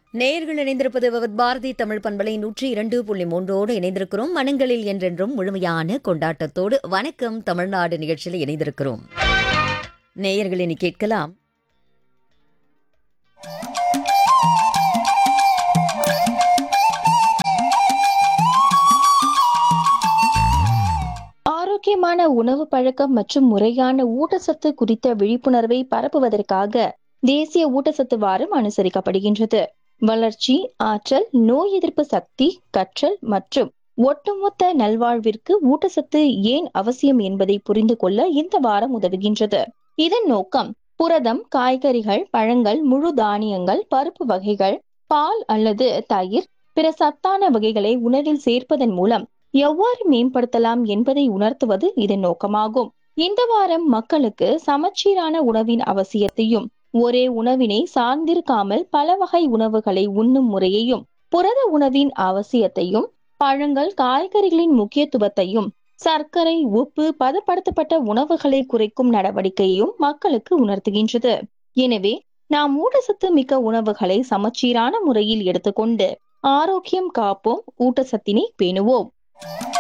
நேயர்கள் இணைந்திருப்பது விவத் பாரதி தமிழ் பண்பலை நூற்றி இரண்டு புள்ளி மூன்றோடு இணைந்திருக்கிறோம் மனங்களில் என்றென்றும் முழுமையான கொண்டாட்டத்தோடு வணக்கம் தமிழ்நாடு நிகழ்ச்சியில் இணைந்திருக்கிறோம் நேயர்கள் இனி கேட்கலாம் ஆரோக்கியமான உணவு பழக்கம் மற்றும் முறையான ஊட்டச்சத்து குறித்த விழிப்புணர்வை பரப்புவதற்காக தேசிய ஊட்டச்சத்து வாரம் அனுசரிக்கப்படுகின்றது வளர்ச்சி ஆற்றல் நோய் எதிர்ப்பு சக்தி கற்றல் மற்றும் ஒட்டுமொத்த நல்வாழ்விற்கு ஊட்டச்சத்து ஏன் அவசியம் என்பதை புரிந்து கொள்ள இந்த வாரம் உதவுகின்றது இதன் நோக்கம் புரதம் காய்கறிகள் பழங்கள் முழு தானியங்கள் பருப்பு வகைகள் பால் அல்லது தயிர் பிற சத்தான வகைகளை உணவில் சேர்ப்பதன் மூலம் எவ்வாறு மேம்படுத்தலாம் என்பதை உணர்த்துவது இதன் நோக்கமாகும் இந்த வாரம் மக்களுக்கு சமச்சீரான உணவின் அவசியத்தையும் ஒரே உணவினை சார்ந்திருக்காமல் பல வகை உணவுகளை உண்ணும் முறையையும் புரத உணவின் அவசியத்தையும் பழங்கள் காய்கறிகளின் முக்கியத்துவத்தையும் சர்க்கரை உப்பு பதப்படுத்தப்பட்ட உணவுகளை குறைக்கும் நடவடிக்கையையும் மக்களுக்கு உணர்த்துகின்றது எனவே நாம் ஊட்டச்சத்து மிக்க உணவுகளை சமச்சீரான முறையில் எடுத்துக்கொண்டு ஆரோக்கியம் காப்போம் ஊட்டச்சத்தினை பேணுவோம்